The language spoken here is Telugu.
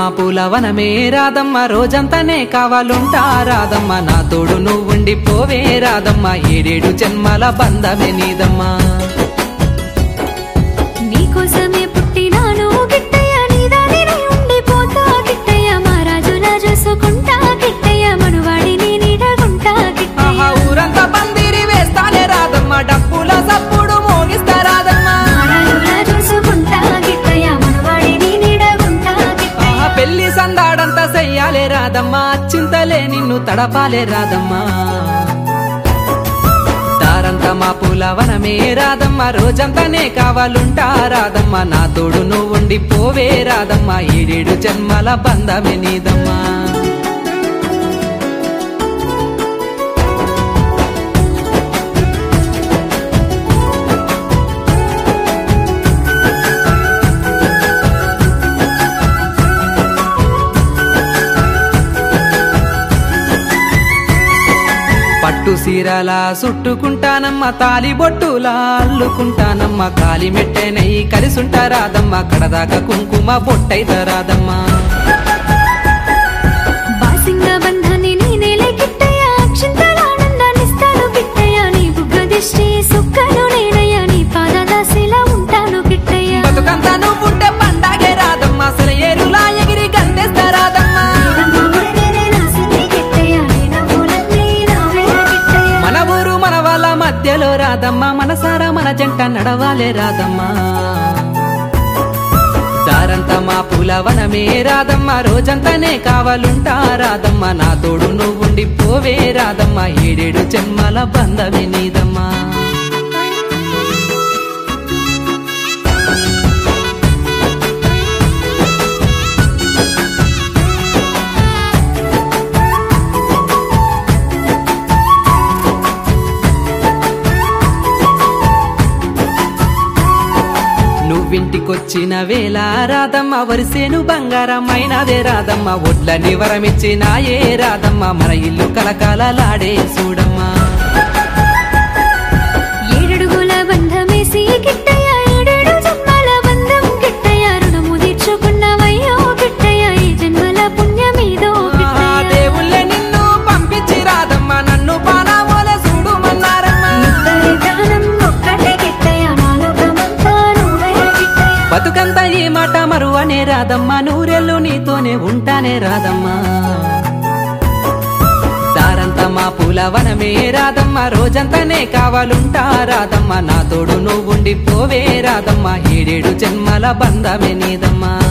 పూల వనమే రాదమ్మ రోజంతానే కావాలుంటా రాదమ్మ నా తోడు నువ్వుండి పోవే రాదమ్మ ఏడేడు జన్మల బంధమే నీదమ్మా నీకోసమే పుట్టినాను గిట్టయ్య నీ దారినే ఉండిపోతా గిట్టయ్య మహారాజులా చూసుకుంటా గిట్టయ్య మనువాడిని నీడగుంటా గిట్టయ్య ఆహా ఊరంతా పందిరి వేస్తానే రాదమ్మ డప్పుల సప్పుడు మోగిస్తా రాదమ్మ మహారాజులా చూసుకుంటా గిట్టయ్య మనువాడిని నీడగుంటా గిట్టయ్య ఆహా పెళ్లి సందాడంతా చెయ్యాలే రాదమ్మ చింతలే నిన్ను తడపాలే రాదమ్మా దారంతా మా పూల వనమే రాదమ్మ రోజంతానే కావాలుంటా రాదమ్మ నా తోడు నువ్వుండి పోవే రాదమ్మ ఏడేడు జన్మల బంధమే నీదమ్మా పట్టు సీరల చుట్టుకుంటానమ్మ తాలి బొట్టులా అల్లుకుంటానమ్మ కాలి మెట్టెనై కలిసుంటా రాదమ్మ కడదాకా కుంకుమ బొట్టైత రాదమ్మా బాసింగ బంధాన్ని నేనేలే గిట్టయ్య అక్షంతలానందాన్నిస్తాను గిట్టయ్య నీ బుగ్గ దిష్టి సుక్కలు నేనయ్య నీ పాదదాసిలా ఉంటాను గిట్టయ్య బతుకంతా నువ్వుంటే పండగే రాదమ్మ అసలు ఏరులా ఎగిరి గంతేస్తా రాదమ్మా మన ఊరు మన వాళ్ళ మధ్యలో రాదమ్మా మనసారా మన జంట నడవాలే రాదమ్మా దారంతా మా పూల వనమే రాదమ్మా రోజంతానే కావాలుంటా రాదమ్మా నా తోడు నువ్వుండి పోవే రాదమ్మా ఏడేడు జన్మల బంధమే నీదమ్మా నువ్వింటికొచ్చిన వేళ రాదమ్మ వరిసేను బంగారమైనదే రాదమ్మ ఒడ్లని వరమిచ్చినాయే రాదమ్మ మన ఇల్లు కలకాలలాడే చూడమ్మా ఏడడుగుల బంధమేసి గిట్టయ్య ఏడేడు జన్మల బంధం గిట్టయ్య రుణము తీర్చుకున్నవయ్యో గిట్టయ్య ఈ జన్మల పుణ్యమీదో ఆ గిట్టయ్య దేవుళ్ళే నిన్ను పంపించి రాదమ్మ నన్ను పానామోలే చూడుమన్నారమ్మా ఇద్దరి ప్రాణం ఒక్కటే గిట్టయ్య నాలుగమంతా నువ్వే గిట్టయ్య బతుకంతా ఈ మాట మరువనే రాదమ్మా నూరెళ్ళు నీతోనే ఉంటానే రాదమ్మా దారంతా మా పూల వనమే రాదమ్మా రోజంతానే కావాలుంటా రాదమ్మా నా తోడు నువ్వుండి పోవే రాదమ్మా ఏడేడు జన్మల బంధమే నీదమ్మా